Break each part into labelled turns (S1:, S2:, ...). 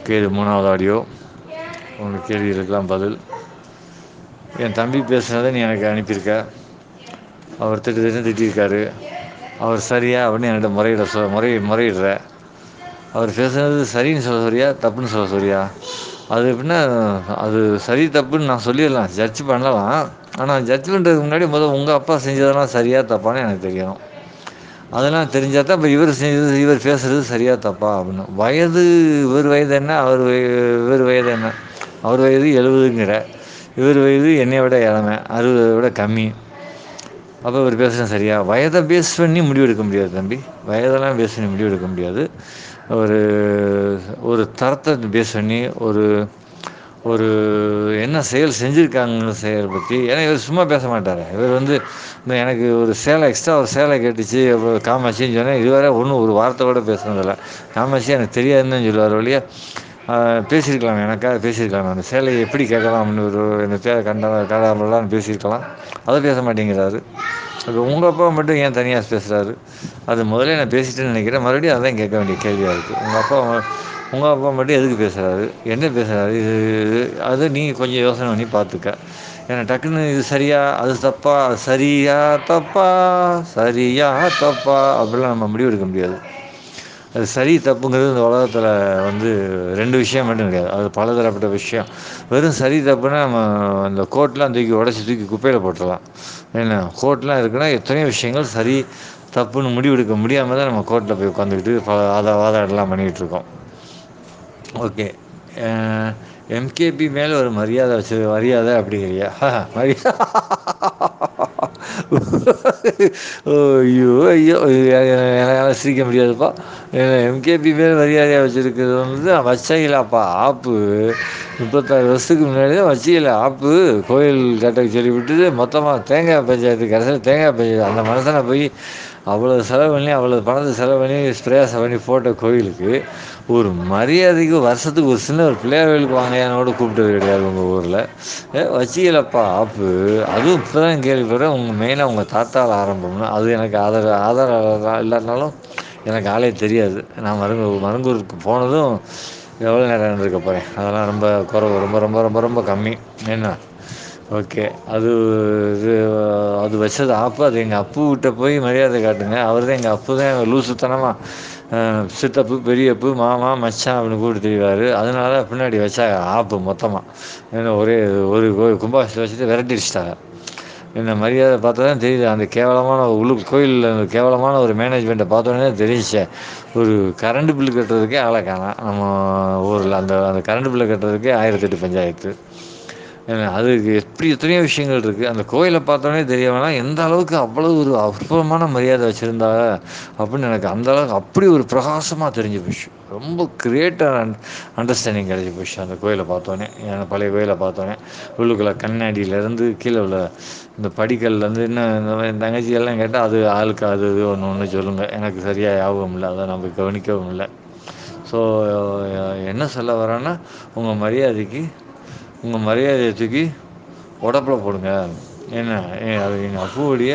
S1: okay இது மூணாவது audio உங்க கேள்விகளுக்கெல்லாம் பதில் என் தம்பி பேசுனத நீ எனக்கு அனுப்பியிருக்க அவர் திட்டு திட்டுன்னு திட்டிருக்காரு அவர் சரியா அப்படின்னு என்கிட்ட முறையிட சொ முறை முறையிடுற அவர் பேசுனது சரின்னு சொல்ல வரியா தப்புன்னு சொல்ல வரியா அது எப்படின்னா அது சரி தப்புன்னு நான் சொல்லிடலாம் ஜட்ஜ் பண்ணலாம் ஆனால் ஜட்ஜ் பண்ணுறதுக்கு முன்னாடி முதல் உங்கள் அப்பா செஞ்சதெல்லாம் சரியா தப்பான்னு எனக்கு தெரியணும் அதெல்லாம் தெரிஞ்சால் தான் இப்போ இவர் செஞ்சது இவர் பேசுகிறது சரியா தப்பா அப்படின்னு வயது இவர் வயது என்ன அவர் வய இவர் வயது என்ன அவர் வயது எழுபதுங்கிற இவர் வயது என்னை விட இளமை அறுபதை விட கம்மி அப்போ இவர் பேசுகிறது சரியா வயதை பேஸ் பண்ணி முடிவெடுக்க முடியாது தம்பி வயதெல்லாம் பேஸ் பண்ணி முடிவெடுக்க முடியாது ஒரு ஒரு தரத்தை பேஸ் பண்ணி ஒரு ஒரு என்ன செயல் செஞ்சுருக்காங்கன்னு செயல் பற்றி ஏன்னா இவர் சும்மா பேச மாட்டார் இவர் வந்து இந்த எனக்கு ஒரு சேலை எக்ஸ்ட்ரா ஒரு சேலை கேட்டுச்சு அப்புறம் காமாட்சின்னு சொன்னேன் இதுவரை ஒன்றும் ஒரு வார்த்தை கூட பேசுனதில்ல காமாட்சி எனக்கு தெரியாதுன்னு தான் சொல்லுவார் ஒழிய பேசியிருக்கலாம் எனக்காக பேசியிருக்கலாம் அந்த சேலையை எப்படி கேட்கலாம்னு ஒரு இந்த தேவை கண்ட காடாமலாம் பேசியிருக்கலாம் அதை பேச மாட்டேங்கிறாரு அது உங்கள் அப்பா மட்டும் ஏன் தனியாக பேசுகிறாரு அது முதல்ல நான் பேசிட்டேன்னு நினைக்கிறேன் மறுபடியும் அதான் கேட்க வேண்டிய கேள்வியாக இருக்குது உங்கள் அப்பா உங்கள் அப்பா மட்டும் எதுக்கு பேசுகிறாரு என்ன பேசுகிறாரு இது அது நீங்கள் கொஞ்சம் யோசனை பண்ணி பார்த்துக்க ஏன்னா டக்குன்னு இது சரியா அது தப்பா சரியா தப்பா சரியா தப்பா அப்படிலாம் நம்ம முடிவு எடுக்க முடியாது அது சரி தப்புங்கிறது இந்த உலகத்தில் வந்து ரெண்டு விஷயம் மட்டும் கிடையாது அது பலதரப்பட்ட விஷயம் வெறும் சரி தப்புன்னா நம்ம அந்த கோட்லாம் தூக்கி உடச்சி தூக்கி குப்பையில் போட்டுடலாம் என்ன கோர்ட்லாம் இருக்குன்னா எத்தனையோ விஷயங்கள் சரி தப்புன்னு முடிவெடுக்க முடியாமல் தான் நம்ம கோர்ட்டில் போய் உட்காந்துக்கிட்டு பல வாத வாதாடலாம் பண்ணிக்கிட்டு இருக்கோம் ஓகே எம்கேபி மேலே ஒரு மரியாதை வச்சு மரியாதை அப்படிங்கிறியா மரியாதை ஐயோ ஐயோ என்னால் சிரிக்க முடியாதுப்பா எம்கேபி மேல் மரியாதையாக வச்சுருக்கிறது வந்து வச்சையிலாப்பா ஆப்பு முப்பத்தாறு வருஷத்துக்கு முன்னாடி தான் வச்சிக்கல ஆப்பு கோயில் கட்டக்கு சொல்லி விட்டுட்டு மொத்தமாக தேங்காய் பஞ்சாயத்து கடைசியில் தேங்காய் பஞ்சாயத்து அந்த மனசனை போய் அவ்வளோ செலவு பண்ணி அவ்வளோ பணத்தை செலவு பண்ணி ஸ்ப்ரேஸை பண்ணி போட்ட கோயிலுக்கு ஒரு மரியாதைக்கு வருஷத்துக்கு ஒரு சின்ன ஒரு பிள்ளையார் கோயிலுக்கு வாங்கையானோட கூப்பிட்டது கிடையாது உங்கள் ஊரில் ஏ வச்சிக்கலப்பா ஆப்பு அதுவும் இப்போ தான் கேள்விப்படுறேன் உங்கள் மெயினாக உங்கள் தாத்தாவில் ஆரம்பம்னு அது எனக்கு ஆதார ஆதாரம் இல்லாட்டினாலும் எனக்கு ஆளே தெரியாது நான் மருங்கூர் மருங்கூருக்கு போனதும் எவ்வளோ நேரம் இருந்திருக்க போகிறேன் அதெல்லாம் ரொம்ப குறவு ரொம்ப ரொம்ப ரொம்ப ரொம்ப கம்மி என்ன ஓகே அது இது அது வச்சது ஆப்பு அது எங்கள் அப்புக்கிட்ட போய் மரியாதை காட்டுங்க அவர் தான் எங்கள் அப்பு தான் லூசுத்தனமாக சித்தப்பு பெரியப்பு மாமா மச்சான் அப்படின்னு கூப்பிட்டு தெரிவார் அதனால பின்னாடி வச்சாங்க ஆப்பு மொத்தமாக ஏன்னா ஒரே ஒரு கும்பாபிஷத்தை வச்சுட்டு விரட்டிடுச்சிட்டாங்க இந்த மரியாதை பார்த்தா தான் தெரியுது அந்த கேவலமான உள்ளு கோயிலில் அந்த கேவலமான ஒரு மேனேஜ்மெண்ட்டை பார்த்தோன்னே தெரிஞ்சிச்சு ஒரு கரண்ட் பில்லு கட்டுறதுக்கே ஆளை காணோம் நம்ம ஊரில் அந்த அந்த கரண்ட் பில்லு கட்டுறதுக்கே ஆயிரத்தெட்டு பஞ்சாயத்து அதுக்கு எப்படி எத்தனையோ விஷயங்கள் இருக்குது அந்த கோயிலை பார்த்தோன்னே தெரிய வேணாம் எந்த அளவுக்கு அவ்வளோ ஒரு அற்புதமான மரியாதை வச்சுருந்தாங்க அப்படின்னு எனக்கு அந்த அளவுக்கு அப்படி ஒரு பிரகாசமாக தெரிஞ்சு போச்சு ரொம்ப கிரியேட்டாக அண்ட் அண்டர்ஸ்டாண்டிங் கிடச்சி போச்சு அந்த கோயிலை பார்த்தோன்னே என் பழைய கோயிலை பார்த்தோன்னே உள்ளுக்குள்ளே கண்ணாடியிலேருந்து கீழே உள்ள இந்த படிக்கல்லேருந்து இன்னும் இந்த மாதிரி என் தங்கச்சி எல்லாம் கேட்டால் அது ஆளுக்கு அது இது ஒன்று ஒன்று சொல்லுங்கள் எனக்கு சரியாக ஞாபகம் இல்லை அதை நம்ம கவனிக்கவும் இல்லை ஸோ என்ன சொல்ல வரேன்னா உங்கள் மரியாதைக்கு உங்கள் மரியாதையை தூக்கி உடப்பில் போடுங்க என்ன அது எங்கள் அப்புவுடைய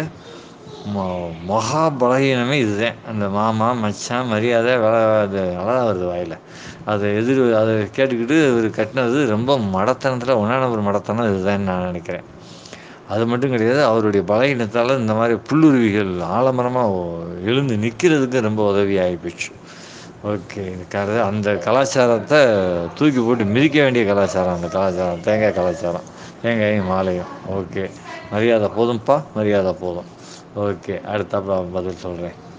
S1: ம மகா பலகீனமே இதுதான் அந்த மாமா மச்சான் மரியாதை வேலை அது நல்லா வருது வாயில் அதை எதிர் அதை கேட்டுக்கிட்டு இவர் கட்டினது ரொம்ப மடத்தனத்தில் ஒன்றா நம்பர் மடத்தனம் இதுதான் நான் நினைக்கிறேன் அது மட்டும் கிடையாது அவருடைய பலகீனத்தால் இந்த மாதிரி புல்லுருவிகள் ஆலமரமாக எழுந்து நிற்கிறதுக்கு ரொம்ப உதவி ஆகிப்போச்சு ஓகே கதை அந்த கலாச்சாரத்தை தூக்கி போட்டு மிதிக்க வேண்டிய கலாச்சாரம் அந்த கலாச்சாரம் தேங்காய் கலாச்சாரம் தேங்காயும் மாலையும் ஓகே மரியாதை போதும்ப்பா மரியாதை போதும் ஓகே அடுத்தாப்புல பதில் சொல்கிறேன்